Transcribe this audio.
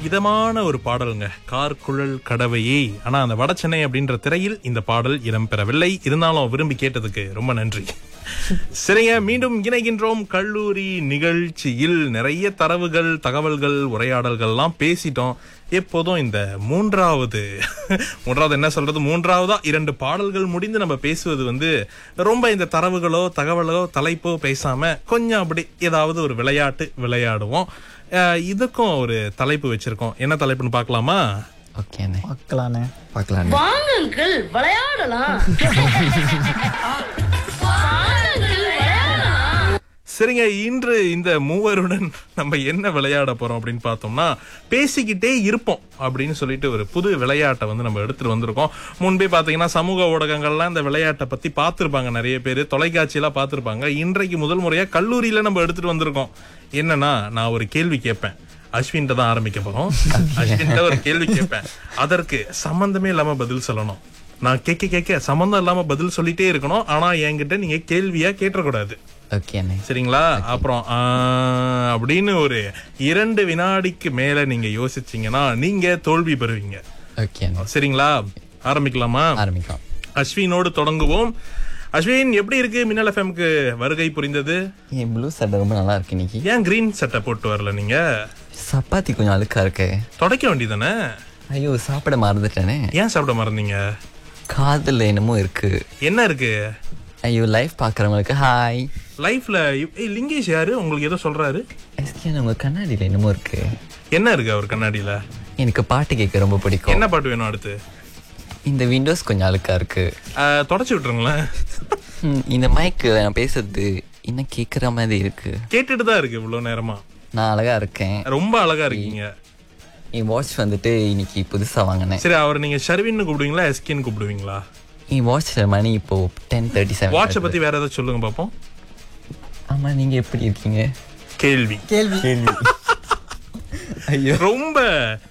இதமான ஒரு பாடலுங்க கார் குழல் கடவையே ஆனா அந்த வட சென்னை அப்படின்ற திரையில் இந்த பாடல் இடம்பெறவில்லை இருந்தாலும் விரும்பி கேட்டதுக்கு ரொம்ப நன்றி சரிங்க மீண்டும் இணைகின்றோம் கல்லூரி நிகழ்ச்சியில் நிறைய தரவுகள் தகவல்கள் உரையாடல்கள்லாம் பேசிட்டோம் எப்போதும் இந்த மூன்றாவது மூன்றாவது என்ன சொல்றது மூன்றாவதா இரண்டு பாடல்கள் முடிந்து நம்ம பேசுவது வந்து ரொம்ப இந்த தரவுகளோ தகவலோ தலைப்போ பேசாம கொஞ்சம் அப்படி ஏதாவது ஒரு விளையாட்டு விளையாடுவோம் அஹ் இதுக்கும் ஒரு தலைப்பு வச்சிருக்கோம் என்ன தலைப்புன்னு பார்க்கலாமா ஓகே அண்ணே பார்க்கலாண்ணே பார்க்கலாம் வாங்க அங்கிள் விளையாடலாம் வாங்க அங்கிள் விளையாடலாம் சரிங்க இன்று இந்த மூவருடன் நம்ம என்ன விளையாட போறோம் அப்படின்னு பார்த்தோம்னா பேசிக்கிட்டே இருப்போம் அப்படின்னு சொல்லிட்டு ஒரு புது விளையாட்டை வந்து நம்ம எடுத்துட்டு வந்திருக்கோம் முன்பே பாத்தீங்கன்னா சமூக ஊடகங்கள்லாம் இந்த விளையாட்டை பத்தி பார்த்திருப்பாங்க நிறைய பேர் தொலைக்காட்சியெல்லாம் பார்த்திருப்பாங்க இன்றைக்கு முதல் முறையா கல்லூரியில நம்ம எடுத்துட்டு வந்திருக்கோம் என்னன்னா நான் ஒரு கேள்வி கேட்பேன் அஸ்வின்ட்ட தான் ஆரம்பிக்க போறோம் அஸ்வின்ட்ட ஒரு கேள்வி கேட்பேன் அதற்கு சம்பந்தமே இல்லாம பதில் சொல்லணும் நான் கேட்க கேட்க சம்பந்தம் இல்லாம பதில் சொல்லிட்டே இருக்கணும் ஆனா என்கிட்ட நீங்க கேள்வியா கேட்டக்கூடாது ஓகே அண்ணே சரிங்களா அப்புறம் ஆ, அப்படின்னு ஒரு இரண்டு வினாடிக்கு மேல நீங்க யோசிச்சீங்கன்னா நீங்க தோல்வி பெறுவீங்க ஓகே அண்ணே சரிங்களா ஆரம்பிக்கலாமா ஆரம்பிக்கலாம் அஸ்வினோடு தொடங்குவோம் அஸ்வின் எப்படி இருக்கு மின்னல் எஃப்எம்க்கு வருகை புரிந்தது என் ப்ளூ சட்டை ரொம்ப நல்லா இருக்கு இன்னைக்கு ஏன் கிரீன் சட்டை போட்டு வரல நீங்க சப்பாத்தி கொஞ்சம் அழுக்கா இருக்கு தொடக்க வேண்டியதானே ஐயோ சாப்பிட மறந்துட்டேனே ஏன் சாப்பிட மறந்தீங்க காதுல என்னமோ இருக்கு என்ன இருக்கு ஐயோ லைஃப் பாக்குறவங்களுக்கு ஹாய் லைஃப்ல லிங்கேஷ் யாரு உங்களுக்கு ஏதோ சொல்றாரு எஸ்கே உங்க கண்ணாடியில என்னமோ இருக்கு என்ன இருக்கு அவர் கண்ணாடியில எனக்கு பாட்டு கேட்க ரொம்ப பிடிக்கும் என்ன பாட்டு வேணும் அடுத்து இந்த விண்டோஸ் கொஞ்சம் அழுக்கா இருக்கு ஆ, தொடச்சு விட்டுருங்களேன் ம், இந்த மைக்கு நான் பேசுறது இன்னும் கேட்குற மாதிரி இருக்கு கேட்டுட்டு தான் இருக்கு இவ்வளவு நேரமா நான் அழகா இருக்கேன் ரொம்ப அழகா இருக்கீங்க என் வாட்ச் வந்துட்டு இன்னைக்கு புதுசா வாங்கினேன் சரி அவர் நீங்க ஷர்வின்னு கூப்பிடுவீங்களா எஸ்கின்னு கூப்பிடுவீங்களா என் வாட்ச்ல மணி இப்போ டென் தேர்ட்டி வாட்ச செவன் பத்தி வேற ஏதாவது சொல்லுங்க பாப்போம் ஆமா நீங்க எப்படி இருக்கீங்க கேள்வி கேள்வி ஐயோ ரொம்ப